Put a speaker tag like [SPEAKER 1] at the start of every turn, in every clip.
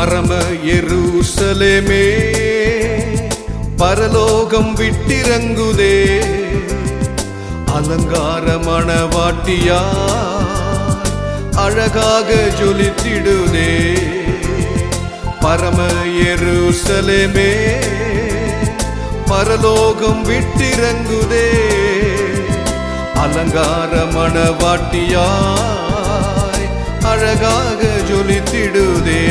[SPEAKER 1] பரம எருசலேமே பரலோகம் விட்டிறங்குதே அலங்கார மணவாட்டியா அழகாக ஜொலித்திடுதே பரம எருசலேமே பரலோகம் விட்டிறங்குதே அலங்கார மணவாட்டியாய் அழகாக ஜொலித்திடுதே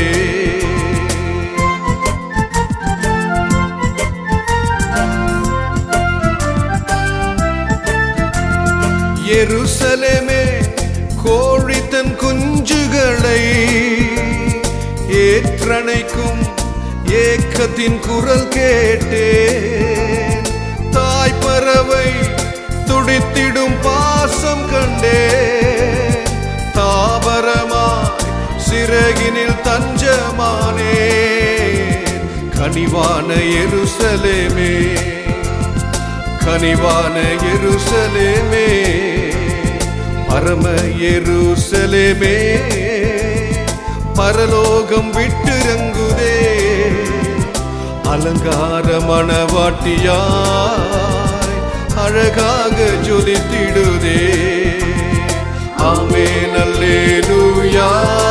[SPEAKER 1] எருசலேமே கோழி தன் குஞ்சுகளை ஏற்றணைக்கும் ஏக்கத்தின் குரல் கேட்டேன் தாய் பறவை துடித்திடும் பாசம் கண்டே தாவரமாய் சிறகினில் தஞ்சமானே கனிவான எருசலேமே கனிவான எருசலேமே பரம எருசலேமே பரலோகம் விட்டிறங்குதே அலங்கார மணவாட்டியாய் அழகாக ஜொலித்திடுதே ஆமே நல்லேலூயா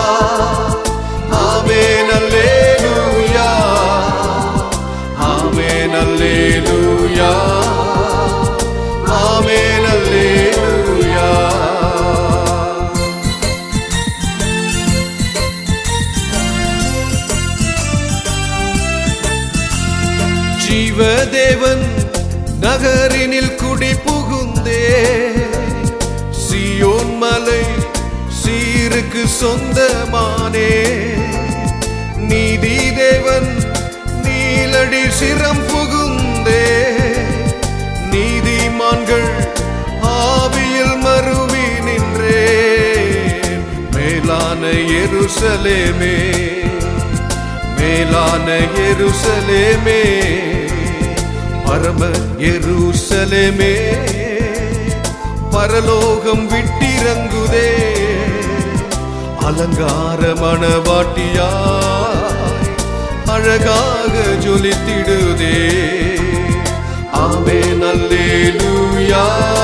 [SPEAKER 1] ஆமே நல்லேலூயா ஆமே நல்லேலூயா ஆமே நல்லேலூயா ஜீவதேவன் நகரினில் குடி புகுந்தே சியோன் மலை சீருக்கு சொந்தமானே நீதி தேவன் நீலடி சிரம் புகுந்தே நீதிமான்கள் ஆவியில் மறுவி நின்றேன் மேலான எருசலேமே மேலான எருசலேமே பரம எருசலேமே பரலோகம் விட்டிறங்குதே அலங்கார மணவாட்டியாய் அழகாக ஜொலித்திடுதே ஆமே நல்லேலூயா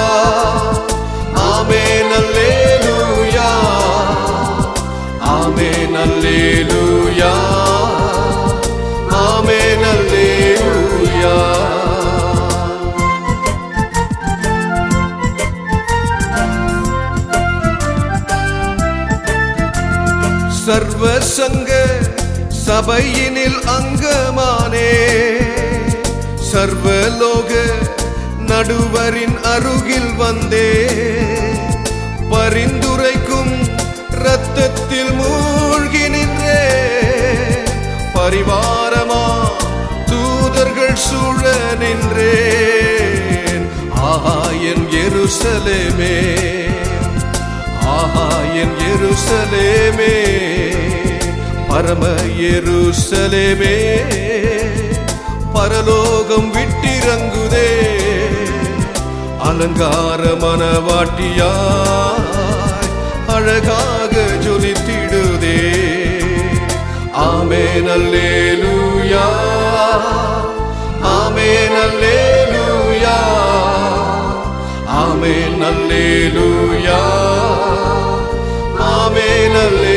[SPEAKER 1] ஆமே நல்லேலூயா ஆமே நல்லேலூயா ஆமே நல்லேலூயா சர்வ சங்க சபையினில் அங்கமானே சர்வலோக நடுவரின் அருகில் வந்தே பரிந்துரைக்கும் இரத்தத்தில் மூழ்கி நின்றே பரிவாரமா தூதர்கள் சூழ நின்றேன் ஆஹா என் எருசலேமே ஆஹா என் எருசலேமே பரம எருசலேமே பரலோகம் விட்டிறங்குதே அலங்கார மனவாட்டியாய் அழகாக ஜொலித்திடுதே ஆமே நல்லேலூயா ஆமே நல்லேலூயா ஆமே நல்லேலூயா ஆமே நல்லே